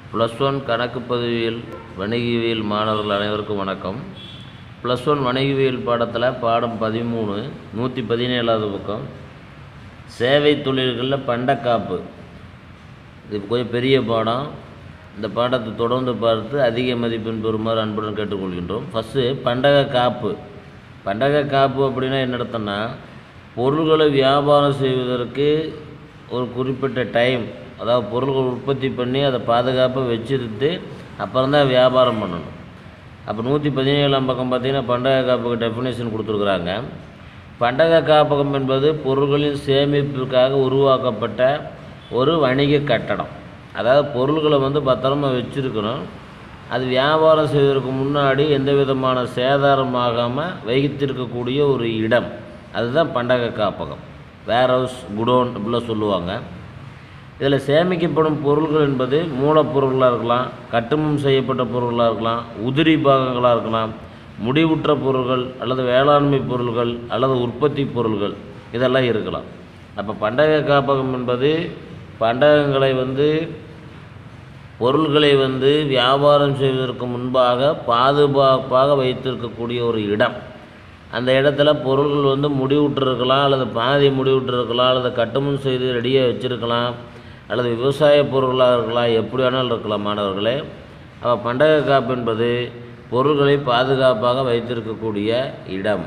Plus one கணக்கு பதிவியல் வணிகவியல் மாணவர்கள் அனைவருக்கும் வணக்கம் ப்ளஸ் ஒன் வணிகவியல் பாடத்தில் பாடம் பதிமூணு நூற்றி பதினேழாவது பக்கம் சேவை தொழில்களில் பண்டக்காப்பு இது கொஞ்சம் பெரிய பாடம் இந்த பாடத்தை தொடர்ந்து பார்த்து அதிக மதிப்பெண் பெறுமாறு அன்புடன் கேட்டுக்கொள்கின்றோம் ஃபஸ்ட்டு பண்டக காப்பு பண்டக காப்பு அப்படின்னா என்ன அர்த்தம்னா பொருள்களை வியாபாரம் செய்வதற்கு ஒரு குறிப்பிட்ட டைம் அதாவது பொருள்கள் உற்பத்தி பண்ணி அதை பாதுகாப்பாக வச்சிருந்து அப்புறம் தான் வியாபாரம் பண்ணணும் அப்போ நூற்றி பதினேழாம் பக்கம் பார்த்தீங்கன்னா பண்டக காப்புக்கு டெஃபினேஷன் கொடுத்துருக்குறாங்க பண்டக காப்பகம் என்பது பொருள்களின் சேமிப்பிற்காக உருவாக்கப்பட்ட ஒரு வணிக கட்டடம் அதாவது பொருள்களை வந்து பத்திரமா வச்சுருக்கணும் அது வியாபாரம் செய்வதற்கு முன்னாடி எந்த விதமான சேதாரமாகாமல் வைத்திருக்கக்கூடிய ஒரு இடம் அதுதான் பண்டக காப்பகம் வேர் ஹவுஸ் குடோன் அப்படிலாம் சொல்லுவாங்க இதில் சேமிக்கப்படும் பொருள்கள் என்பது மூலப்பொருள்களாக இருக்கலாம் கட்டுமம் செய்யப்பட்ட பொருள்களாக இருக்கலாம் உதிரி பாகங்களாக இருக்கலாம் முடிவுற்ற பொருள்கள் அல்லது வேளாண்மை பொருள்கள் அல்லது உற்பத்தி பொருள்கள் இதெல்லாம் இருக்கலாம் அப்போ பண்டக காப்பகம் என்பது பண்டகங்களை வந்து பொருள்களை வந்து வியாபாரம் செய்வதற்கு முன்பாக பாதுகாப்பாக வைத்திருக்கக்கூடிய ஒரு இடம் அந்த இடத்துல பொருள்கள் வந்து முடிவுற்றிருக்கலாம் அல்லது பாதி முடிவுற்றிருக்கலாம் அல்லது கட்டுமம் செய்து ரெடியாக வச்சுருக்கலாம் அல்லது விவசாய பொருள்களாக இருக்கலாம் எப்படி வேணாலும் இருக்கலாம் மாணவர்களே அப்போ பண்டக காப்பு என்பது பொருள்களை பாதுகாப்பாக வைத்திருக்கக்கூடிய இடம்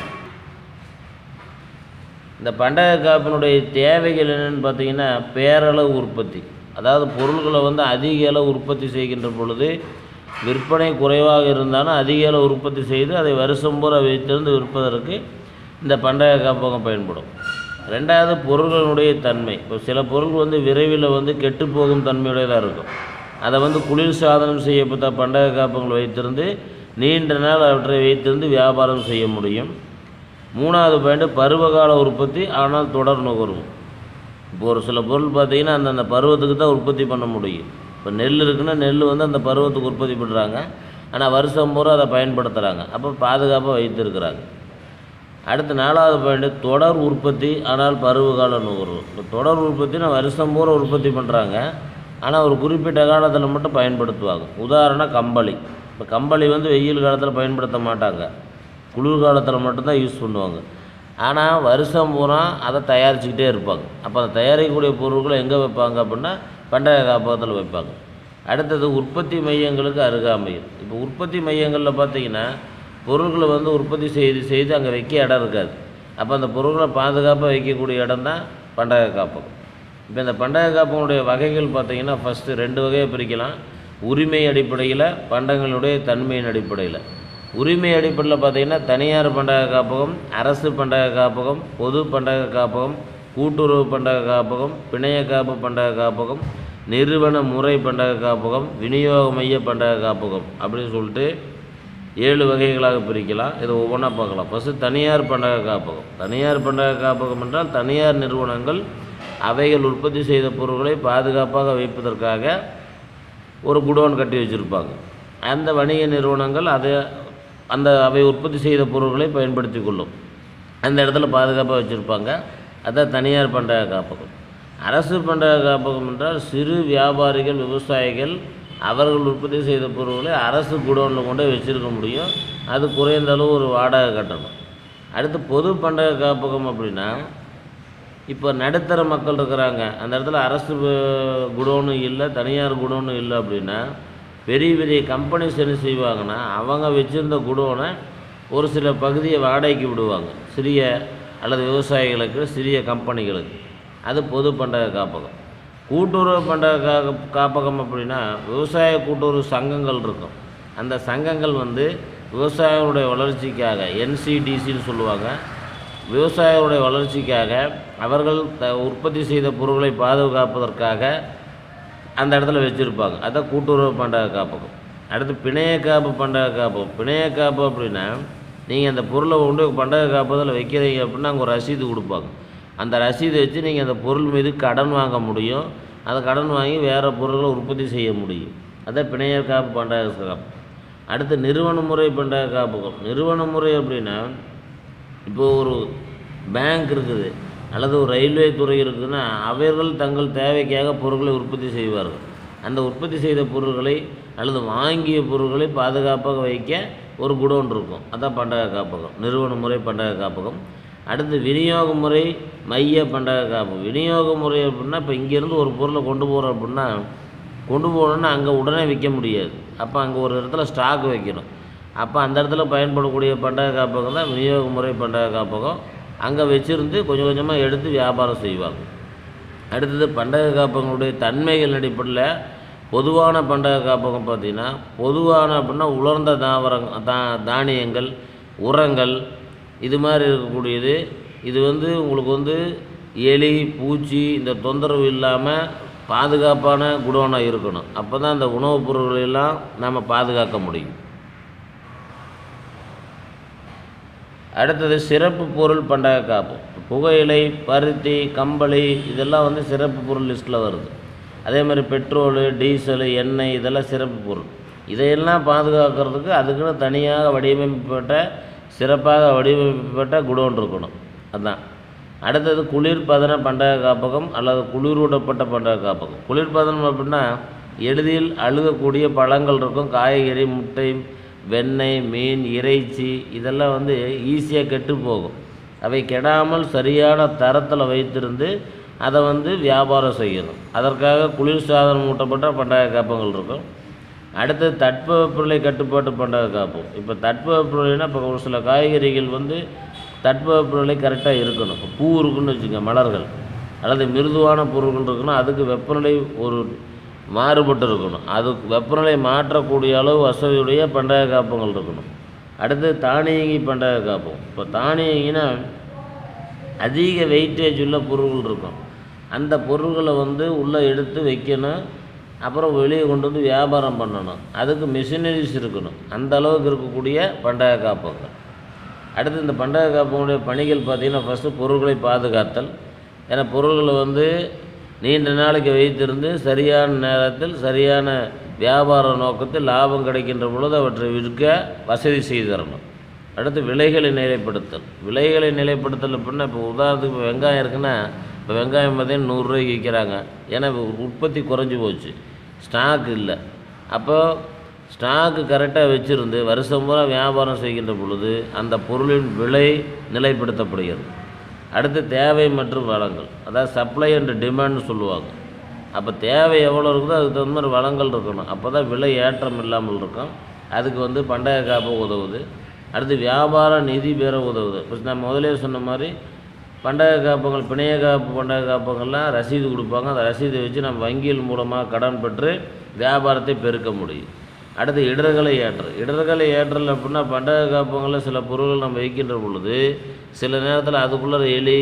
இந்த பண்டக காப்பினுடைய தேவைகள் என்னென்னு பார்த்தீங்கன்னா பேரளவு உற்பத்தி அதாவது பொருள்களை வந்து அதிக அளவு உற்பத்தி செய்கின்ற பொழுது விற்பனை குறைவாக இருந்தாலும் அதிக அளவு உற்பத்தி செய்து அதை வருஷம் பூரா வைத்திருந்து விற்பதற்கு இந்த பண்டக காப்பகம் பயன்படும் ரெண்டாவது பொருள்களுடைய தன்மை இப்போ சில பொருள் வந்து விரைவில் வந்து கெட்டு போகும் தன்மையுடையதாக இருக்கும் அதை வந்து குளிர் சாதனம் செய்யப்பட்ட பண்டக காப்பகங்கள் வைத்திருந்து நீண்ட நாள் அவற்றை வைத்திருந்து வியாபாரம் செய்ய முடியும் மூணாவது பாயிண்ட் பருவகால உற்பத்தி ஆனால் தொடர் நுகர்வு இப்போ ஒரு சில பொருள் பார்த்தீங்கன்னா அந்தந்த பருவத்துக்கு தான் உற்பத்தி பண்ண முடியும் இப்போ நெல் இருக்குன்னா நெல் வந்து அந்த பருவத்துக்கு உற்பத்தி பண்ணுறாங்க ஆனால் வருஷம் பூரா அதை பயன்படுத்துகிறாங்க அப்போ பாதுகாப்பாக வைத்திருக்கிறாங்க அடுத்து நாலாவது பாயிண்ட் தொடர் உற்பத்தி ஆனால் பருவகால நுகர்வு இப்போ தொடர் உற்பத்தினா வருஷம் பூரா உற்பத்தி பண்ணுறாங்க ஆனால் ஒரு குறிப்பிட்ட காலத்தில் மட்டும் பயன்படுத்துவாங்க உதாரணம் கம்பளி இப்போ கம்பளி வந்து வெயில் காலத்தில் பயன்படுத்த மாட்டாங்க குளிர் காலத்தில் மட்டும்தான் யூஸ் பண்ணுவாங்க ஆனால் வருஷம் பூரா அதை தயாரிச்சுக்கிட்டே இருப்பாங்க அப்போ அதை தயாரிக்கக்கூடிய பொருட்களை எங்கே வைப்பாங்க அப்படின்னா பண்டக காப்பகத்தில் வைப்பாங்க அடுத்தது உற்பத்தி மையங்களுக்கு அருகாமையில் இப்போ உற்பத்தி மையங்களில் பார்த்தீங்கன்னா பொருட்களை வந்து உற்பத்தி செய்து செய்து அங்கே வைக்க இடம் இருக்காது அப்போ அந்த பொருட்களை பாதுகாப்பாக வைக்கக்கூடிய இடம் தான் பண்டக காப்பகம் இப்போ இந்த பண்டக காப்பகனுடைய வகைகள் பார்த்தீங்கன்னா ஃபஸ்ட்டு ரெண்டு வகையை பிரிக்கலாம் உரிமை அடிப்படையில் பண்டங்களுடைய தன்மையின் அடிப்படையில் உரிமை அடிப்படையில் பார்த்தீங்கன்னா தனியார் பண்டக காப்பகம் அரசு பண்டக காப்பகம் பொது பண்டக காப்பகம் கூட்டுறவு பண்டக காப்பகம் பிணைய காப்பு பண்டக காப்பகம் நிறுவன முறை பண்டக காப்பகம் விநியோக மைய பண்டக காப்பகம் அப்படின்னு சொல்லிட்டு ஏழு வகைகளாக பிரிக்கலாம் இதை ஒவ்வொன்றா பார்க்கலாம் ஃபஸ்ட்டு தனியார் பண்டக காப்பகம் தனியார் பண்டக காப்பகம் என்றால் தனியார் நிறுவனங்கள் அவைகள் உற்பத்தி செய்த பொருட்களை பாதுகாப்பாக வைப்பதற்காக ஒரு குடோன் கட்டி வச்சுருப்பாங்க அந்த வணிக நிறுவனங்கள் அதை அந்த அவை உற்பத்தி செய்த பொருட்களை பயன்படுத்தி கொள்ளும் அந்த இடத்துல பாதுகாப்பாக வச்சுருப்பாங்க அதான் தனியார் பண்டக காப்பகம் அரசு பண்டக காப்பகம் என்றால் சிறு வியாபாரிகள் விவசாயிகள் அவர்கள் உற்பத்தி செய்த பொருட்களை அரசு குடோனில் கொண்டு போய் வச்சுருக்க முடியும் அது குறைந்த அளவு ஒரு வாடகை கட்டணும் அடுத்து பொது பண்டக காப்பகம் அப்படின்னா இப்போ நடுத்தர மக்கள் இருக்கிறாங்க அந்த இடத்துல அரசு குடோனும் இல்லை தனியார் குடோனும் இல்லை அப்படின்னா பெரிய பெரிய கம்பெனிஸ் என்ன செய்வாங்கன்னா அவங்க வச்சுருந்த குடோனை ஒரு சில பகுதியை வாடகைக்கு விடுவாங்க சிறிய அல்லது விவசாயிகளுக்கு சிறிய கம்பெனிகளுக்கு அது பொது பண்டக காப்பகம் கூட்டுறவு பண்டக கா காப்பகம் அப்படின்னா விவசாய கூட்டுறவு சங்கங்கள் இருக்கும் அந்த சங்கங்கள் வந்து விவசாயிகளுடைய வளர்ச்சிக்காக என்சிடிசின்னு சொல்லுவாங்க விவசாயிகளுடைய வளர்ச்சிக்காக அவர்கள் த உற்பத்தி செய்த பொருட்களை பாதுகாப்பதற்காக அந்த இடத்துல வச்சுருப்பாங்க அதான் கூட்டுறவு பண்டக காப்பகம் அடுத்து பிணைய காப்பு பண்டக காப்பகம் பிணைய காப்பு அப்படின்னா நீங்கள் அந்த பொருளை கொண்டு பண்டக காப்பகத்தில் வைக்கிறீங்க அப்படின்னா அங்கே ஒரு ரசீது கொடுப்பாங்க அந்த ரசீதை வச்சு நீங்கள் அந்த பொருள் மீது கடன் வாங்க முடியும் அந்த கடன் வாங்கி வேறு பொருட்களை உற்பத்தி செய்ய முடியும் அதான் பிணைய காப்பு பண்டக காப்பு அடுத்து நிறுவன முறை பண்டக காப்பகம் நிறுவன முறை அப்படின்னா இப்போது ஒரு பேங்க் இருக்குது அல்லது ஒரு ரயில்வே துறை இருக்குதுன்னா அவர்கள் தங்கள் தேவைக்காக பொருட்களை உற்பத்தி செய்வார்கள் அந்த உற்பத்தி செய்த பொருட்களை அல்லது வாங்கிய பொருட்களை பாதுகாப்பாக வைக்க ஒரு குடோன் இருக்கும் அதான் பண்டக காப்பகம் நிறுவன முறை பண்டக காப்பகம் அடுத்து விநியோக முறை மைய பண்டக காப்பகம் விநியோக முறை அப்படின்னா இப்போ இங்கேருந்து ஒரு பொருளை கொண்டு போகிறோம் அப்படின்னா கொண்டு போகணுன்னா அங்கே உடனே விற்க முடியாது அப்போ அங்கே ஒரு இடத்துல ஸ்டாக் வைக்கணும் அப்போ அந்த இடத்துல பயன்படக்கூடிய பண்டக காப்பகம் தான் விநியோக முறை பண்டக காப்பகம் அங்கே வச்சுருந்து கொஞ்சம் கொஞ்சமாக எடுத்து வியாபாரம் செய்வாங்க அடுத்தது பண்டக காப்பகங்களுடைய தன்மைகள் அடிப்படையில் பொதுவான பண்டக காப்பகம் பார்த்திங்கன்னா பொதுவான அப்படின்னா உலர்ந்த தாவரங் தா தானியங்கள் உரங்கள் இது மாதிரி இருக்கக்கூடியது இது வந்து உங்களுக்கு வந்து எலி பூச்சி இந்த தொந்தரவு இல்லாமல் பாதுகாப்பான குடோனாக இருக்கணும் அப்போ தான் அந்த உணவுப் பொருட்களை எல்லாம் நாம் பாதுகாக்க முடியும் அடுத்தது சிறப்பு பொருள் பண்டக காப்போம் புகையிலை பருத்தி கம்பளி இதெல்லாம் வந்து சிறப்பு பொருள் லிஸ்ட்டில் வருது அதே மாதிரி பெட்ரோலு டீசலு எண்ணெய் இதெல்லாம் சிறப்பு பொருள் இதையெல்லாம் பாதுகாக்கிறதுக்கு அதுக்குன்னு தனியாக வடிவமைக்கப்பட்ட சிறப்பாக வடிவமைக்கப்பட்ட குடோன் இருக்கணும் அதுதான் அடுத்தது குளிர்பதன பண்டக காப்பகம் அல்லது குளிரூட்டப்பட்ட பண்டக காப்பகம் குளிர்பதனம் அப்படின்னா எளிதில் அழுகக்கூடிய பழங்கள் இருக்கும் காய்கறி முட்டை வெண்ணெய் மீன் இறைச்சி இதெல்லாம் வந்து ஈஸியாக கெட்டு போகும் அவை கெடாமல் சரியான தரத்தில் வைத்திருந்து அதை வந்து வியாபாரம் செய்யணும் அதற்காக குளிர் சாதனம் ஊட்டப்பட்ட பண்டக காப்பங்கள் இருக்கும் அடுத்தது தட்பவெப்பநிலை கட்டுப்பாட்டு பண்டக காப்போம் இப்போ தட்பவெப்பநிலைனா இப்போ ஒரு சில காய்கறிகள் வந்து தட்பவெப்பநிலை கரெக்டாக இருக்கணும் இப்போ பூ இருக்குன்னு வச்சுங்க மலர்கள் அல்லது மிருதுவான பொருட்கள் இருக்குன்னா அதுக்கு வெப்பநிலை ஒரு மாறுபட்டு இருக்கணும் அது வெப்பநிலை மாற்றக்கூடிய அளவு வசதியுடைய பண்டக காப்பங்கள் இருக்கணும் அடுத்து தானியங்கி பண்டக காப்பம் இப்போ தானியங்கினா அதிக வெயிட்டேஜ் உள்ள பொருள்கள் இருக்கும் அந்த பொருள்களை வந்து உள்ளே எடுத்து வைக்கணும் அப்புறம் வெளியே கொண்டு வந்து வியாபாரம் பண்ணணும் அதுக்கு மிஷினரிஸ் இருக்கணும் அந்த அளவுக்கு இருக்கக்கூடிய பண்டக காப்பகங்கள் அடுத்து இந்த பண்டக காப்பகங்களுடைய பணிகள் பார்த்திங்கன்னா ஃபஸ்ட்டு பொருட்களை பாதுகாத்தல் ஏன்னா பொருள்களை வந்து நீண்ட நாளைக்கு வைத்திருந்து சரியான நேரத்தில் சரியான வியாபார நோக்கத்தில் லாபம் கிடைக்கின்ற பொழுது அவற்றை விற்க வசதி செய்து தரணும் அடுத்து விலைகளை நிலைப்படுத்தல் விலைகளை நிலைப்படுத்தல் அப்படின்னா இப்போ உதாரணத்துக்கு இப்போ வெங்காயம் இருக்குன்னா இப்போ வெங்காயம் பார்த்தீங்கன்னா நூறுரூவாய்க்கு விற்கிறாங்க ஏன்னா இப்போ உற்பத்தி குறைஞ்சி போச்சு ஸ்டாக் இல்லை அப்போ ஸ்டாக்கு கரெக்டாக வச்சுருந்து வருஷம் பூரா வியாபாரம் செய்கின்ற பொழுது அந்த பொருளின் விலை நிலைப்படுத்தப்படுகிறது அடுத்து தேவை மற்றும் வளங்கள் அதாவது சப்ளை அண்ட் டிமாண்ட்னு சொல்லுவாங்க அப்போ தேவை எவ்வளோ இருக்குதோ அதுக்கு தகுந்த மாதிரி வளங்கள் இருக்கணும் அப்போ தான் விலை ஏற்றம் இல்லாமல் இருக்கும் அதுக்கு வந்து பண்டக காப்பு உதவுது அடுத்து வியாபார நிதி பெற உதவுது இப்போ நான் முதலே சொன்ன மாதிரி பண்டக காப்பங்கள் பிணைய காப்பு பண்டக காப்பங்கள்லாம் ரசீது கொடுப்பாங்க அந்த ரசீதை வச்சு நம்ம வங்கிகள் மூலமாக கடன் பெற்று வியாபாரத்தை பெருக்க முடியும் அடுத்து இடர்களை ஏற்றல் இடர்களை ஏற்றல் அப்படின்னா பண்டக காப்பங்களில் சில பொருட்கள் நம்ம வைக்கின்ற பொழுது சில நேரத்தில் அதுக்குள்ளே எலி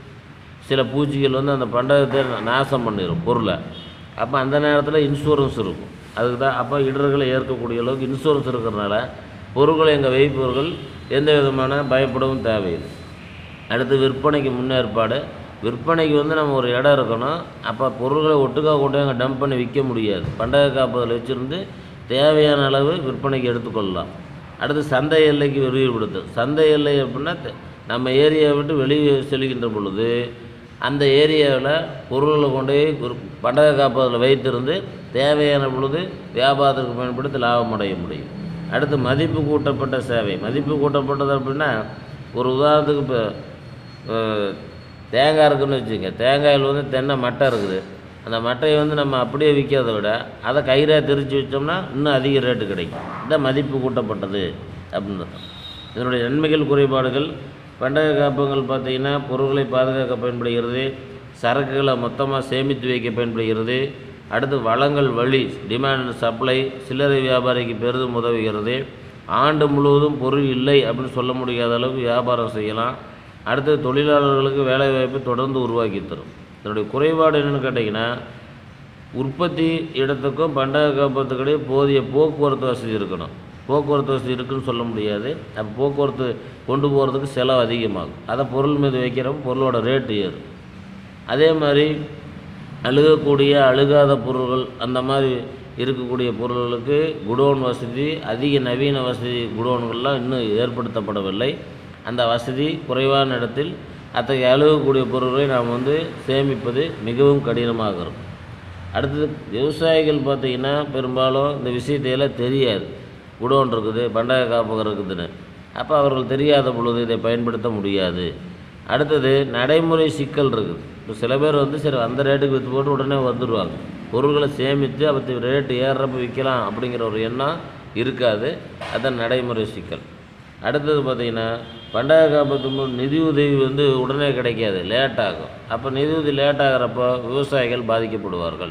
சில பூச்சிகள் வந்து அந்த பண்டகத்தை நாசம் பண்ணிடும் பொருளை அப்போ அந்த நேரத்தில் இன்சூரன்ஸ் இருக்கும் அதுக்கு தான் அப்போ இடர்களை ஏற்கக்கூடிய அளவுக்கு இன்சூரன்ஸ் இருக்கிறனால பொருட்களை எங்கள் வைப்பவர்கள் எந்த விதமான பயப்படவும் தேவையில்லை அடுத்து விற்பனைக்கு முன்னேற்பாடு விற்பனைக்கு வந்து நம்ம ஒரு இடம் இருக்கணும் அப்போ பொருட்களை ஒட்டுக்கா கொண்டு அங்கே டம்ப் பண்ணி விற்க முடியாது பண்டக காப்பதில் வச்சுருந்து தேவையான அளவு விற்பனைக்கு எடுத்துக்கொள்ளலாம் அடுத்து சந்தை எல்லைக்கு விரிவுபடுத்தல் சந்தை எல்லை அப்படின்னா தெ- நம்ம ஏரியாவை விட்டு வெளியே செல்கின்ற பொழுது அந்த ஏரியாவில் பொருள்களை கொண்டு போய் ஒரு பண்டக காப்பதில் வைத்திருந்து தேவையான பொழுது வியாபாரத்திற்கு பயன்படுத்தி லாபம் அடைய முடியும் அடுத்து மதிப்பு கூட்டப்பட்ட சேவை மதிப்பு கூட்டப்பட்டது அப்படின்னா ஒரு உதாரணத்துக்கு இப்போ அஹ், தேங்காய் இருக்குன்னு வச்சுங்க தேங்காயில் வந்து தென்னை மட்டை இருக்குது அந்த மட்டையை வந்து நம்ம அப்படியே விற்கிறத விட அதை கயிறாக திரிச்சு வச்சோம்னா இன்னும் அதிக ரேட்டு கிடைக்கும் இதான் மதிப்பு கூட்டப்பட்டது அப்படின்னு அர்த்தம். இதனுடைய நன்மைகள் குறைபாடுகள் பண்டக காப்பகங்கள் பார்த்தீங்கன்னா பொருட்களை பாதுகாக்க பயன்படுகிறது சரக்குகளை மொத்தமாக சேமித்து வைக்க பயன்படுகிறது அடுத்து வளங்கள் வழி டிமாண்ட் சப்ளை சில்லறை வியாபாரிக்கு பெரிதும் உதவுகிறது ஆண்டு முழுவதும் பொருள் இல்லை அப்படின்னு சொல்ல முடியாத அளவுக்கு வியாபாரம் செய்யலாம் அடுத்து தொழிலாளர்களுக்கு வேலைவாய்ப்பு தொடர்ந்து உருவாக்கி தரும் இதனுடைய குறைபாடு என்னென்னு கேட்டிங்கன்னா உற்பத்தி இடத்துக்கும் பண்டக காப்பகத்துக்கிடையே போதிய போக்குவரத்து வசதி இருக்கணும் போக்குவரத்து வசதி இருக்குன்னு சொல்ல முடியாது அப்போ போக்குவரத்து கொண்டு போகிறதுக்கு செலவு அதிகமாகும் அதை பொருள் மீது வைக்கிறப்ப பொருளோட ரேட்டு ஏறும் அதே மாதிரி அழுகக்கூடிய அழுகாத பொருள்கள் அந்த மாதிரி இருக்கக்கூடிய பொருள்களுக்கு குடோன் வசதி அதிக நவீன வசதி குடோன்கள்லாம் இன்னும் ஏற்படுத்தப்படவில்லை அந்த வசதி குறைவான இடத்தில் அத்தகைய அழுகக்கூடிய பொருட்களை நாம் வந்து சேமிப்பது மிகவும் கடினமாக இருக்கும் அடுத்தது விவசாயிகள் பார்த்திங்கன்னா பெரும்பாலும் இந்த விஷயத்தையெல்லாம் தெரியாது குடோன் இருக்குது பண்டக காப்பகம் இருக்குதுன்னு அப்போ அவர்கள் தெரியாத பொழுது இதை பயன்படுத்த முடியாது அடுத்தது நடைமுறை சிக்கல் இருக்குது இப்போ சில பேர் வந்து சரி அந்த ரேட்டுக்கு விற்று போட்டு உடனே வந்துடுவாங்க பொருள்களை சேமித்து அவற்றை ரேட்டு ஏறுறப்ப விற்கலாம் அப்படிங்கிற ஒரு எண்ணம் இருக்காது அதான் நடைமுறை சிக்கல் அடுத்தது பார்த்திங்கன்னா பண்டக காப்பீட்டு மு- நிதி உதவி வந்து உடனே கிடைக்காது லேட் ஆகும் அப்போ நிதி உதவி லேட் ஆகிறப்போ விவசாயிகள் பாதிக்கப்படுவார்கள்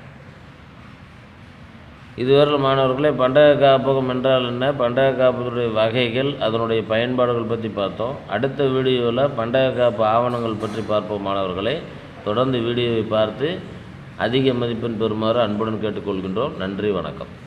இதுவரை மாணவர்களே பண்டக காப்பகம் என்றால் என்ன பண்டக காப்பகத்துடைய வகைகள் அதனுடைய பயன்பாடுகள் பற்றி பார்த்தோம் அடுத்த வீடியோவில் பண்டக காப்பு ஆவணங்கள் பற்றி பார்ப்போம் மாணவர்களே தொடர்ந்து வீடியோவை பார்த்து அதிக மதிப்பெண் பெறுமாறு அன்புடன் கேட்டுக்கொள்கின்றோம் நன்றி வணக்கம்